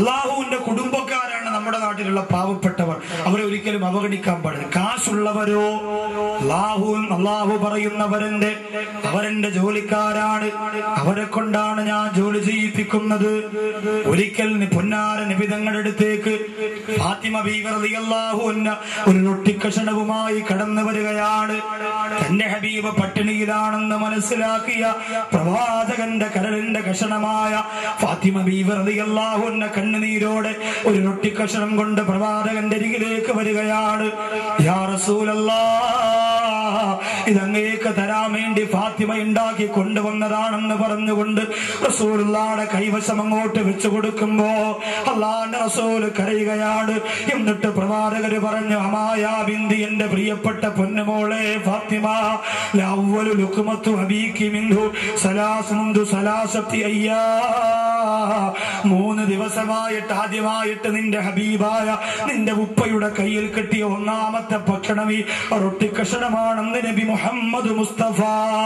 അള്ളാഹുവിന്റെ കുടുംബക്കാരാണ് നമ്മുടെ നാട്ടിലുള്ള പാവപ്പെട്ടവർ അവരെ ഒരിക്കലും അവഗണിക്കാൻ പാടില്ല കാശുള്ളവരോ അള്ളാഹുവും അള്ളാഹു പറയുന്നവരെന്റെ അവരെന്റെ ജോലിക്കാരാണ് അവരെ കൊണ്ടാണ് ഞാൻ ജോലി ചെയ്യിപ്പിക്കുന്നത് ഒരിക്കൽ നി- പൊന്നാര നിബിതങ്ങളുടെ അടുത്തേക്ക് ഫാത്തിമ ബീവറിയല്ലാഹു ഒരു റൊട്ടിക്കഷണവുമായി കടന്നു വരികയാണ് തന്റെ ഹബീബ് പട്ടിണിയിലാണെന്ന് മനസ്സിലാക്കിയ പ്രവാചകന്റെ കരളിന്റെ കഷണമായ ഫാത്തിമ ബീവറിയല്ലാഹു കണ്ണുനീരോടെ ഒരു റൊട്ടിക്കഷണം കൊണ്ട് പ്രവാചകന്റെ അരികിലേക്ക് വരികയാണ് യാ റസൂലല്ലാ ഇതങ്ങേക്ക് തരാൻ വേണ്ടി ഫാത്തിമ ഉണ്ടാക്കി കൊണ്ടുവന്നതാണെന്ന് പറഞ്ഞുകൊണ്ട് റസൂലുള്ളാടെ കൈവശം അങ്ങോട്ട് വെച്ചു കൊടുക്കുമ്പോ അള്ളാന്റെ റസൂല് കരയുകയാണ് എന്നിട്ട് പ്രവാചകര് പറഞ്ഞു അമായ ബിന്ദി എന്റെ പ്രിയപ്പെട്ട പൊന്നുമോളെ ഫാത്തിമ ലവ്വലു ലുക്മത്തു ഹബീക്കി മിൻഹു സലാസുമുന്തു സലാസത്തി അയ്യാ മൂന്ന് ദിവസമായിട്ട് ആദ്യമായിട്ട് നിന്റെ ഹബീബായ നിന്റെ ഉപ്പയുടെ കയ്യിൽ കിട്ടിയ ഒന്നാമത്തെ ഭക്ഷണം ഈ റൊട്ടിക്കഷണമാണെന്ന് നബി മുഹമ്മദ് മുസ്തഫ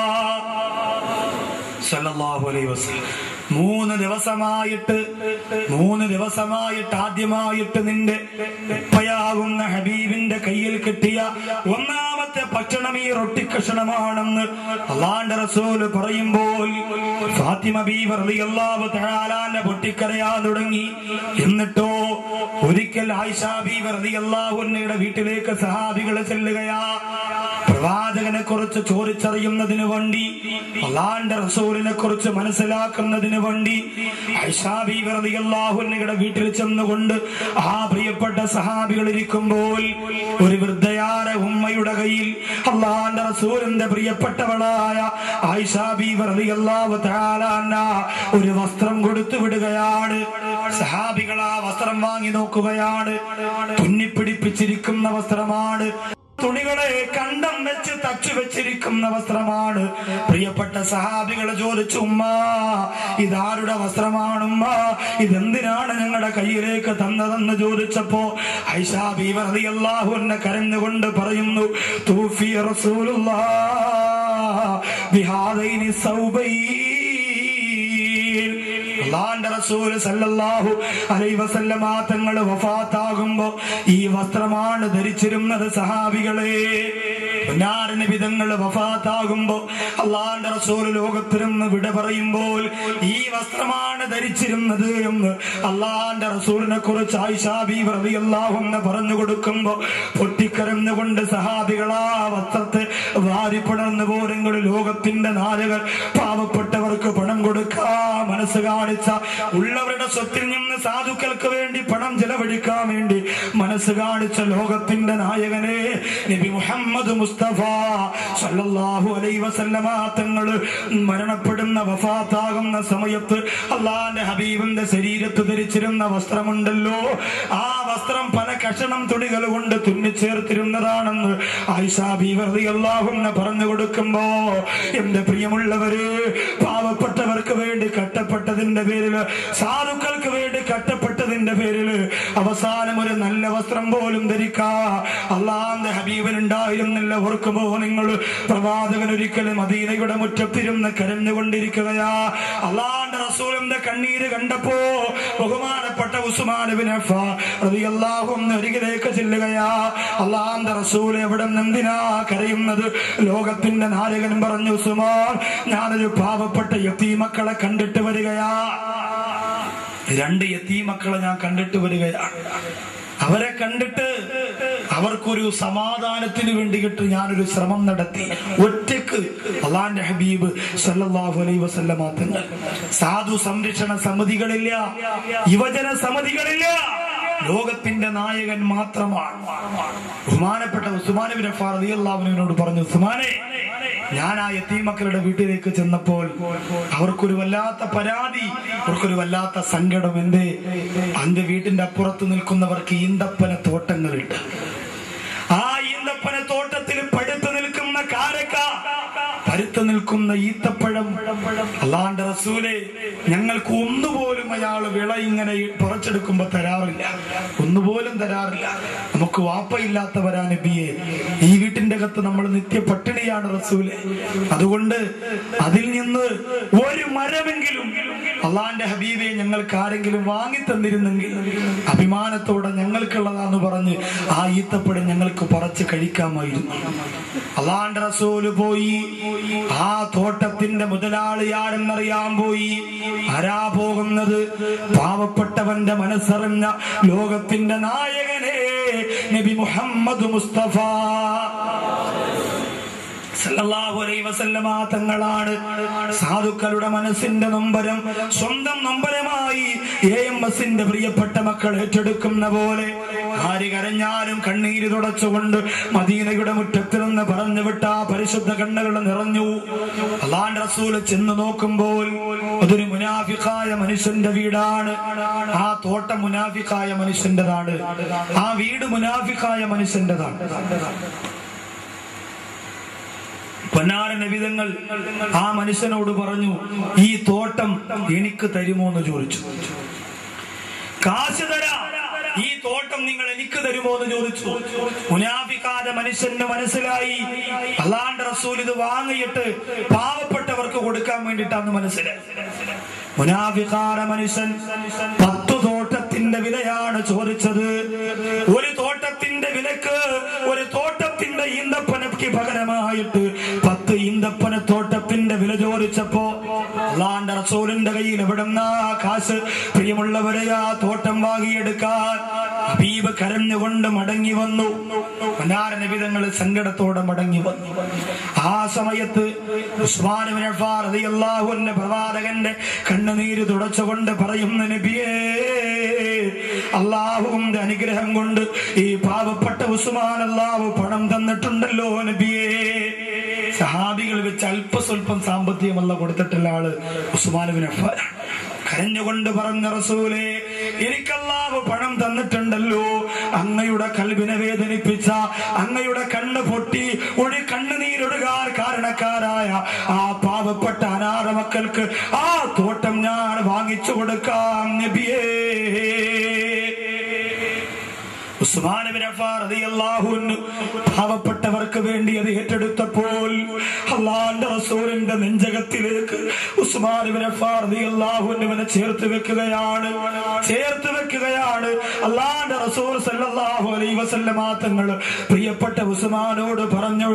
സല്ലല്ലാഹു അലൈഹി വസല്ലം മൂന്ന് ദിവസമായിട്ട് മൂന്ന് ദിവസമായിട്ട് ആദ്യമായിട്ട് നിന്റെ ഉപ്പയാകുന്ന ഹബീബിന്റെ കയ്യിൽ കിട്ടിയ ഒന്നാമത്തെ ഭക്ഷണം ഈ റൊട്ടിക്കഷണമാണെന്ന് അള്ളാന്റെ റസൂല് പറയുമ്പോൾ ഫാത്തിമ ബീവർ റളിയല്ലാഹു തആലാന്റെ പൊട്ടിക്കരയാൻ തുടങ്ങി എന്നിട്ടോ ഒരിക്കൽ ആയിഷ ബീവർ റളിയല്ലാഹു അൻഹയുടെ വീട്ടിലേക്ക് സഹാബികൾ ചെല്ലുകയാ പ്രവാചകനെ കുറിച്ച് ചോദിച്ചറിയുന്നതിന് വേണ്ടി അള്ളാന്റെ റസൂലിനെ കുറിച്ച് മനസ്സിലാക്കുന്നതിന് വേണ്ടി ഐഷാബിയുടെ വീട്ടിൽ ചെന്നുകൊണ്ട് ആ പ്രിയപ്പെട്ട സഹാബികൾ ഇരിക്കുമ്പോൾ ഒരു വൃദ്ധയായ ഉമ്മയുടെ കയ്യിൽ അള്ളാന്റെ റസൂലിന്റെ പ്രിയപ്പെട്ടവളായ ഐഷാബിഅള്ളാഹു ഒരു വസ്ത്രം കൊടുത്തു വിടുകയാണ് സഹാബികൾ ആ വസ്ത്രം വാങ്ങി നോക്കുകയാണ് തുന്നിപ്പിടിപ്പിച്ചിരിക്കുന്ന വസ്ത്രമാണ് തുണികളെ കണ്ടം വെച്ച് തച്ചു വെച്ചിരിക്കുന്ന വസ്ത്രമാണ് പ്രിയപ്പെട്ട സഹാബികൾ ചോദിച്ചു ഉമ്മ ഇതാരുടെ വസ്ത്രമാണ് ഉമ്മ ഇതെന്തിനാണ് ഞങ്ങളുടെ കയ്യിലേക്ക് തന്നതെന്ന് ചോദിച്ചപ്പോ ഐഷാബി അള്ളാഹു എന്നെ കരഞ്ഞുകൊണ്ട് പറയുന്നു തൂഫി റസൂലുള്ളാ ബിഹാദൈനി സൗബൈൻ അള്ളാന്റെ റസൂല് സല്ലല്ലാഹു അലൈഹി വസല്ലമ തങ്ങൾ വഫാത്താകുമ്പോ ഈ വസ്ത്രമാണ് ധരിച്ചിരുന്നത് സഹാബികളെ വിധങ്ങൾ വഫാത്താകുമ്പോ അള്ളാന്റെ റസൂല് ലോകത്തിരുന്ന് വിട പറയുമ്പോൾ ഈ വസ്ത്രമാണ് ധരിച്ചിരുന്നത് എന്ന് അള്ളാന്റെ റസൂലിനെ കുറിച്ച് ആയിഷാബി റളിയല്ലാഹു എന്ന് പറഞ്ഞു കൊടുക്കുമ്പോ പൊട്ടിക്കരന്നുകൊണ്ട് സഹാബികളാ വസ്ത്രത്തെ വാരിപ്പടർന്നു പോരെങ്കിൽ ലോകത്തിന്റെ നാലുകൾ പാവപ്പെട്ടവർക്ക് പണം കൊടുക്കാ മനസ്സ് കാണിച്ച ഉള്ളവരുടെ സ്വത്തിൽ നിന്ന് സാധുക്കൾക്ക് വേണ്ടി പണം ചെലവഴിക്കാൻ വേണ്ടി മനസ്സ് കാണിച്ച ലോകത്തിന്റെ നായകനെ നബി മുഹമ്മദ് മുസ്തഫ സല്ലല്ലാഹു അലൈഹി വസല്ലമ തങ്ങൾ മരണപ്പെടുന്ന വഫാത്താകുന്ന സമയത്ത് അള്ളാന്റെ ഹബീബിന്റെ ശരീരത്ത് ധരിച്ചിരുന്ന വസ്ത്രമുണ്ടല്ലോ ആ വസ്ത്രം പല കഷണം തുണികൾ കൊണ്ട് തുന്നിച്ചേർത്തിരുന്നതാണെന്ന് ആയിഷാ ബീവർതി അള്ളാഹുന്ന് പറഞ്ഞു കൊടുക്കുമ്പോ എന്റെ പ്രിയമുള്ളവര് പാവപ്പെട്ടവർക്ക് വേണ്ടി കട്ടപ്പെട്ടതിന്റെ പേരില് സാധുക്കൾക്ക് വേണ്ടി കട്ടപ്പെട്ടതിന്റെ പേരില് അവസാനം ഒരു നല്ല വസ്ത്രം പോലും ധരിക്കാ അള്ളാന്റെ ഹബീബനുണ്ടായിരുന്നില്ല ഓർക്കുമ്പോ നിങ്ങൾ പ്രവാചകൻ ഒരിക്കലും മദീനയുടെ മുറ്റത്തിരുന്ന് കരഞ്ഞുകൊണ്ടിരിക്കുകയാ അള്ളാന്റെ റസൂലിന്റെ കണ്ണീര് കണ്ടപ്പോ ബഹുമാനപ്പെട്ട ഉസ്മാനബിൻ അരികിലേക്ക് ചെല്ലുകയാ അള്ളാന്റെ റസൂൽ എവിടെ എന്തിനാ കരയുന്നത് ലോകത്തിന്റെ നായകൻ പറഞ്ഞു ഉസ്മാൻ ഞാനൊരു പാവപ്പെട്ട യത്തീമക്കളെ കണ്ടിട്ട് വരികയാ രണ്ട് യത്തീമക്കളെ ഞാൻ കണ്ടിട്ട് വരികയാണ് അവരെ കണ്ടിട്ട് അവർക്കൊരു സമാധാനത്തിന് വേണ്ടിയിട്ട് ഞാനൊരു ശ്രമം നടത്തി ഒറ്റക്ക് അള്ളാന്റെ ഹബീബ് സല്ലല്ലാഹു അലൈഹി വസല്ലമ തങ്ങൾ സാധു സംരക്ഷണ സമിതികളില്ല യുവജന സമിതികളില്ല ലോകത്തിന്റെ നായകൻ മാത്രമാണ് ബഹുമാനപ്പെട്ട ഉസ്മാൻ ബിൻ അഫ്ഫാർ റളിയല്ലാഹുവിനോട് പറഞ്ഞു ഉസ്മാനെ ഞാൻ ആ യത്തീമക്കളുടെ വീട്ടിലേക്ക് ചെന്നപ്പോൾ അവർക്കൊരു വല്ലാത്ത പരാതി അവർക്കൊരു വല്ലാത്ത സങ്കടം എന്തേ അന്റെ വീട്ടിന്റെ അപ്പുറത്ത് നിൽക്കുന്നവർക്ക് ഈന്തപ്പന തോട്ടങ്ങളുണ്ട് ആ ഈന്തപ്പന തോട്ടത്തിൽ പഴുത്തു നിൽക്കുന്ന കാരക്ക പരുത്ത പൂത്ത് നിൽക്കുന്ന ഈത്തപ്പഴം അള്ളാന്റെ റസൂലെ ഞങ്ങൾക്ക് ഒന്നുപോലും അയാൾ വിള ഇങ്ങനെ പറിച്ചെടുക്കുമ്പോ തരാറില്ല ഒന്നുപോലും തരാറില്ല നമുക്ക് വാപ്പയില്ലാത്തവരാ നബിയെ ഈ വീട്ടിന്റെ അകത്ത് നമ്മൾ നിത്യ പട്ടിണിയാണ് റസൂലെ അതുകൊണ്ട് അതിൽ നിന്ന് ഒരു മരമെങ്കിലും അള്ളാന്റെ ഹബീബെ ഞങ്ങൾക്ക് ആരെങ്കിലും വാങ്ങി തന്നിരുന്നെങ്കിൽ അഭിമാനത്തോടെ ഞങ്ങൾക്കുള്ളതാന്ന് പറഞ്ഞ് ആ ഈത്തപ്പഴം ഞങ്ങൾക്ക് പറിച്ച് കഴിക്കാമായിരുന്നു അള്ളാന്റെ റസൂല് പോയി ആ തോട്ടത്തിന്റെ മുതലാളിയാരെന്നറിയാൻ പോയി ആരാ പോകുന്നത് പാവപ്പെട്ടവന്റെ മനസ്സറിഞ്ഞ ലോകത്തിന്റെ നായകനെ നബി മുഹമ്മദ് മുസ്തഫ സല്ലല്ലാഹു അലൈഹി വസല്ലമ തങ്ങളാണ് സാധുക്കളുടെ മനസ്സിന്റെ നൊമ്പരം സ്വന്തം നൊമ്പരമായി എ എം എസിന്റെ പ്രിയപ്പെട്ട മക്കൾ ഏറ്റെടുക്കുന്ന പോലെ ആര് കരഞ്ഞാലും കണ്ണീര് തുടച്ചുകൊണ്ട് മദീനയുടെ മുറ്റത്തിൽ നിന്ന് പറഞ്ഞു വിട്ട ആ പരിശുദ്ധ കണ്ണുകൾ നിറഞ്ഞു അള്ളാൻ റസൂല് ചെന്ന് നോക്കുമ്പോൾ അതൊരു മുനാഫിക്കായ മനുഷ്യന്റെ വീടാണ് ആ തോട്ടം മുനാഫിക്കായ മനുഷ്യന്റെതാണ് ആ വീട് മുനാഫിക്കായ മനുഷ്യന്റെതാണ് പൊന്നാര നബിതങ്ങൾ ആ മനുഷ്യനോട് പറഞ്ഞു ഈ തോട്ടം എനിക്ക് തരുമോ എന്ന് ചോദിച്ചു കാശ് തരാ ഈ തോട്ടം നിങ്ങൾ എനിക്ക് തരുമോ എന്ന് ചോദിച്ചു മുനാഫിക്കാതെ മനുഷ്യന് മനസ്സിലായി അള്ളാന്റെ റസൂൽ ഇത് വാങ്ങിയിട്ട് പാവപ്പെട്ടവർക്ക് കൊടുക്കാൻ വേണ്ടിയിട്ടാണ് മനസ്സിലായി മുനാഫിക്കാര മനുഷ്യൻ പത്തു തോട്ടത്തിന്റെ വിലയാണ് ചോദിച്ചത് ഒരു തോട്ടത്തിന്റെ വിലക്ക് ഒരു തോട്ടത്തിന്റെ ഈന്തപ്പനയ്ക്ക് പകരമായിട്ട് പത്ത് ഈന്തപ്പന തോട്ടത്തിന്റെ വില ചോദിച്ചപ്പോ അള്ളാന്റെ റസൂലിന്റെ കയ്യിൽ എവിടുന്ന കാശ് പ്രിയമുള്ളവരെ ആ തോട്ടം വാങ്ങിയെടുക്കാൻ ഹബീബ് കരഞ്ഞുകൊണ്ട് മടങ്ങി വന്നു മന്നാര നബിതങ്ങൾ സങ്കടത്തോടെ മടങ്ങി വന്നു ആ സമയത്ത് ഉസ്മാൻ ഇബ്നു അഫ്ഫാൻ റളിയല്ലാഹു അൻഹു പ്രവാചകന്റെ കണ്ണുനീര് തുടച്ചുകൊണ്ട് പറയുന്ന നബിയേ അള്ളാഹുവിന്റെ അനുഗ്രഹം കൊണ്ട് ഈ പാവപ്പെട്ട ഉസ്മാൻ അള്ളാഹു പണം തന്നിട്ടുണ്ടല്ലോ നബിയേ സഹാബികൾ വെച്ച് അല്പസ്വല്പം സാമ്പത്തികമല്ല കൊടുത്തിട്ടുള്ള ആള് ഉസ്മാൻ ഇബ്നു അഫ്ഫാൻ കരഞ്ഞുകൊണ്ട് പറഞ്ഞ റസൂലെ എനിക്കല്ലാവ് പണം തന്നിട്ടുണ്ടല്ലോ അങ്ങയുടെ കൽവിനെ വേദനിപ്പിച്ച അങ്ങയുടെ കണ്ണ് പൊട്ടി ഒരു കണ്ണുനീരൊടുകാർ കാരണക്കാരായ ആ പാവപ്പെട്ട അനാഥ മക്കൾക്ക് ആ തോട്ടം ഞാൻ വാങ്ങിച്ചു കൊടുക്കാം നബിയേ ഉസ്മാൻ ഇബ്നു അഫ്ഫാൻ റളിയല്ലാഹു അൻഹു പാവപ്പെട്ടവർക്ക് വേണ്ടി അത് ഏറ്റെടുത്തപ്പോൾ അള്ളാന്റെ റസൂലിന്റെ നെഞ്ചകത്തിലേക്ക് ഉസ്മാൻ ഇബ്നു അഫ്ഫാൻ റളിയല്ലാഹു അൻഹുവിനെ ചേർത്ത് വെക്കുകയാണ് ചേർത്ത് വെക്കുകയാണ് അള്ളാന്റെ റസൂൽ സല്ലല്ലാഹു അലൈഹി വസല്ലമ തങ്ങൾ പ്രിയപ്പെട്ട ഉസ്മാനോട് പറഞ്ഞു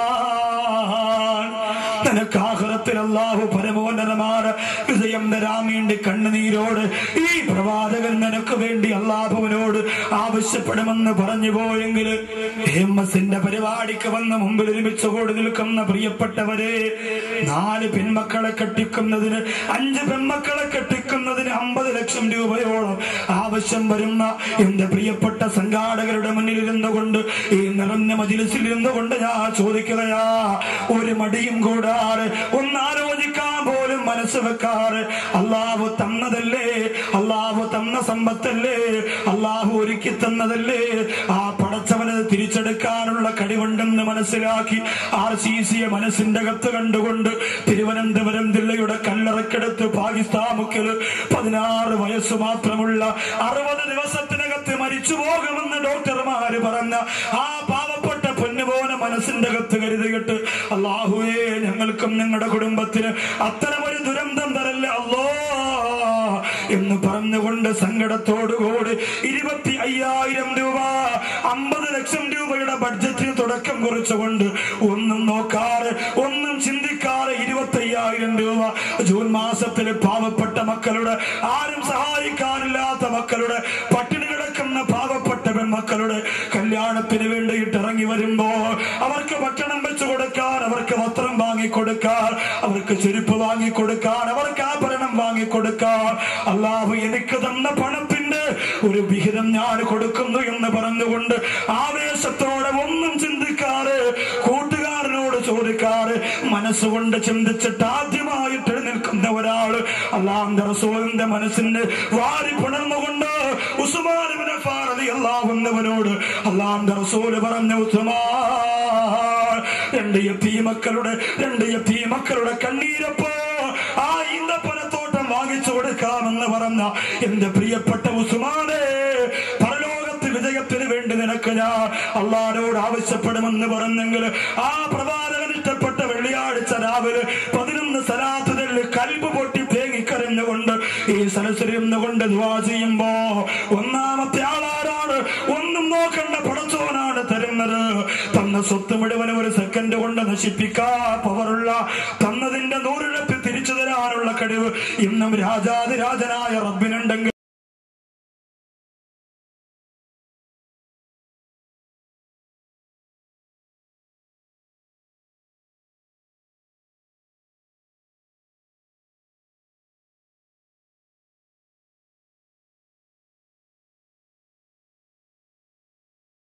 ഉസ്മാൻ നിനക്ക് ആഖിറത്തിൽ അല്ലാഹു പരമോന്നതമായ വിജയം തരാൻ വേണ്ടി കണ്ണുനീരോട് ഈ പ്രവാചകൻ നിനക്ക് വേണ്ടി അള്ളാഹുവിനോട് ആവശ്യപ്പെടുമെന്ന് പറഞ്ഞു പോയെങ്കിൽ എം എസിന്റെ പരിപാടിക്ക് വന്ന് മുമ്പിൽ ഒരുമിച്ച് കൂടി നിൽക്കുന്ന പ്രിയപ്പെട്ടവരെ നാല് പെൺമക്കളെ കെട്ടിക്കുന്നതിന് അഞ്ച് പെൺമക്കളെ കെട്ടിക്കുന്നതിന് അമ്പത് ലക്ഷം രൂപയോളം ആവശ്യം വരുന്ന എന്റെ പ്രിയപ്പെട്ട സംഘാടകരുടെ മുന്നിൽ ഇരുന്നുകൊണ്ട് ഈ നിറഞ്ഞ മജിലിസിൽ ഇരുന്നുകൊണ്ട് ഞാൻ ചോദിക്കുകയാ ഒരു മടിയും കൂടാറ് ഒന്നാലോചിക്കാൻ പോലും മനസ്സ് വെക്കാറ് അള്ളാഹു തന്നതല്ലേ അള്ളാഹു തന്ന സമ്പത്തല്ലേ അള്ളാഹു ഒരുക്കി തന്നതല്ലേ ആ പടച്ചവന് തിരിച്ചെടുക്കാനുള്ള കഴിവുണ്ടെന്ന് മനസ്സിലാക്കി ആർ സി സിയെ മനസ്സിന്റെ അകത്ത് കണ്ടുകൊണ്ട് തിരുവനന്തപുരം ജില്ലയുടെ കല്ലറക്കെടുത്ത് പാകിസ്ഥാൻ മുക്കില് പതിനാറ് വയസ്സ് മാത്രമുള്ള അറുപത് ദിവസത്തിനകത്ത് മരിച്ചു പോകുമെന്ന് ഡോക്ടർമാര് പറഞ്ഞ ആ പാവപ്പെട്ട പൊന്നുപോലെ മനസ്സിന്റെ അകത്ത് കരുതിയിട്ട് അള്ളാഹുവേ ഞങ്ങൾക്കും ഞങ്ങളുടെ കുടുംബത്തിന് അത്തരമൊരു ദുരന്തം തരല്ല അല്ലോ എന്ന് പറഞ്ഞുകൊണ്ട് സങ്കടത്തോടുകൂടി ഇരുപത്തി അയ്യായിരം രൂപ അമ്പത് ലക്ഷം രൂപയുടെ ബഡ്ജറ്റിന് തുടക്കം കുറിച്ചുകൊണ്ട് ഒന്നും നോക്കാറ് ഒന്നും ചിന്തിക്കാറ് ഇരുപത്തി അയ്യായിരം രൂപ ജൂൺ മാസത്തിൽ പാവപ്പെട്ട മക്കളുടെ ആരും സഹായിക്കാനില്ലാത്ത മക്കളുടെ പട്ടിണി കിടക്കുന്ന പാവപ്പെട്ട പെൺമക്കളുടെ കല്യാണത്തിന് വേണ്ടിയിട്ട് ഇറങ്ങി വരുമ്പോ അവർക്ക് ഭക്ഷണം വെച്ചു കൊടുക്കാൻ അവർക്ക് വസ്ത്രം വാങ്ങിക്കൊടുക്കാൻ അവർക്ക് ചെരുപ്പ് വാങ്ങിക്കൊടുക്കാൻ അവർക്ക് ആഭരണം വാങ്ങിക്കൊടുക്കാൻ അള്ളാഹു എനിക്ക് തന്ന പണത്തിന്റെ ഒരു വിഹിതം ഞാൻ കൊടുക്കുന്നു എന്ന് പറഞ്ഞുകൊണ്ട് ആവേശത്തോടെ ഒന്നും ചിന്തിക്കാറ് കൂട്ടുകാരനോട് ചോദിക്കാറ് മനസ്സുകൊണ്ട് ചിന്തിച്ചിട്ട് ആദ്യമായിട്ട് എഴുന്നേൽക്കുന്ന ഒരാള് അള്ളാന്റെ റസൂലിന്റെ മനസ്സിന്റെ വാരി പുണർന്നുകൊണ്ട് ഉസ്മാൻ അള്ളാഹുന്നവനോട് അള്ളാന്റെ റസൂല് പറഞ്ഞു ഉസ്മാൻ രണ്ട് എത്തി മക്കളുടെ രണ്ട് എത്തി മക്കളുടെ കണ്ണീരപ്പോ ആ ഈന്തപ്പനത്തോട്ടം വാങ്ങിച്ചു കൊടുക്കാമെന്ന് പറഞ്ഞ എന്റെ പ്രിയപ്പെട്ട ഉസ്മാനെ പരലോകത്ത് വിജയത്തിന് വേണ്ടി നിനക്ക് ഞാൻ അള്ളാരോട് ആവശ്യപ്പെടുമെന്ന് പറഞ്ഞെങ്കിൽ ആ പ്രവാചകൻ ഇഷ്ടപ്പെട്ട വെള്ളിയാഴ്ച രാവിലെ പതിനൊന്ന് സലാത്തുകളിൽ കൽബ് പൊട്ടി തേങ്ങിക്കരഞ്ഞുകൊണ്ട് ഈ സലസരിയുന്നുകൊണ്ട് ദ്വാ ചെയ്യുമ്പോ ഒന്നാമത്തെ ആളാരാണ് ഒന്നും നോക്കണ്ട പടച്ചോനാണ് തരുന്നത് തന്ന സ്വത്ത് മുഴുവനും ഒരു സെക്കൻഡ് കൊണ്ട് നശിപ്പിക്കാൻ പവറുള്ള തന്നതിന്റെ നൂറിരട്ടി തിരിച്ചു തരാനുള്ള കഴിവ് ഇന്നും രാജാതിരാജനായ റബ്ബിനുണ്ടെങ്കിൽ